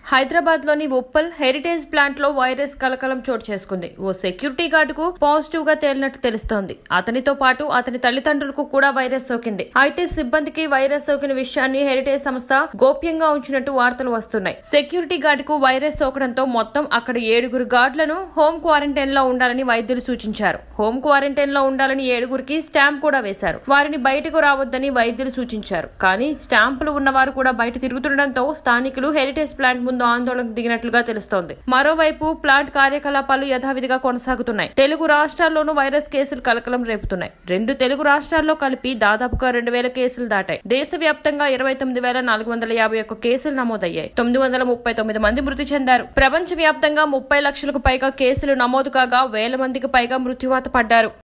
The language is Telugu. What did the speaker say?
హైదరాబాద్ లోని ఉప్పల్ హెరిటేజ్ ప్లాంట్ లో వైరస్ కలకలం చోటు చేసుకుంది ఓ సెక్యూరిటీ గార్డుకు పాజిటివ్ గా తేలినట్టు తెలుస్తోంది అతనితో పాటు అతని తల్లిదండ్రులకు కూడా వైరస్ సోకింది అయితే సిబ్బందికి వైరస్ సోకిన విషయాన్ని హెరిటేజ్ సంస్థ గోప్యంగా ఉంచినట్టు వార్తలు వస్తున్నాయి సెక్యూరిటీ గార్డుకు వైరస్ సోకడంతో మొత్తం అక్కడ ఏడుగురు గార్డులను హోమ్ క్వారంటైన్ లో ఉండాలని వైద్యులు సూచించారు హోమ్ క్వారంటైన్ లో ఉండాలని ఏడుగురికి స్టాంప్ కూడా వేశారు వారిని బయటకు రావద్దని వైద్యులు సూచించారు కానీ స్టాంపులు ఉన్నవారు కూడా బయట తిరుగుతుండటంతో స్థానికులు హెరిటేజ్ ప్లాంట్ ముందు ఆందోళనకు దిగినట్లుగా తెలుస్తోంది మరోవైపు ప్లాంట్ కార్యకలాపాలు యథావిధిగా కొనసాగుతున్నాయి తెలుగు రాష్ట్రాల్లోనూ వైరస్ కేసులు కలకలం రేపుతున్నాయి రెండు తెలుగు రాష్ట్రాల్లో కలిపి దాదాపుగా రెండు వేల కేసులు దాటాయి దేశవ్యాప్తంగా ఇరవై తొమ్మిది వేల నాలుగు వందల యాభై ఒక్క కేసులు నమోదయ్యాయి తొమ్మిది వందల ముప్పై తొమ్మిది మంది మృతి చెందారు ప్రపంచవ్యాప్తంగా ముప్పై లక్షలకు పైగా కేసులు నమోదు కాగా వేల మందికి పైగా మృత్యువాత పడ్డారు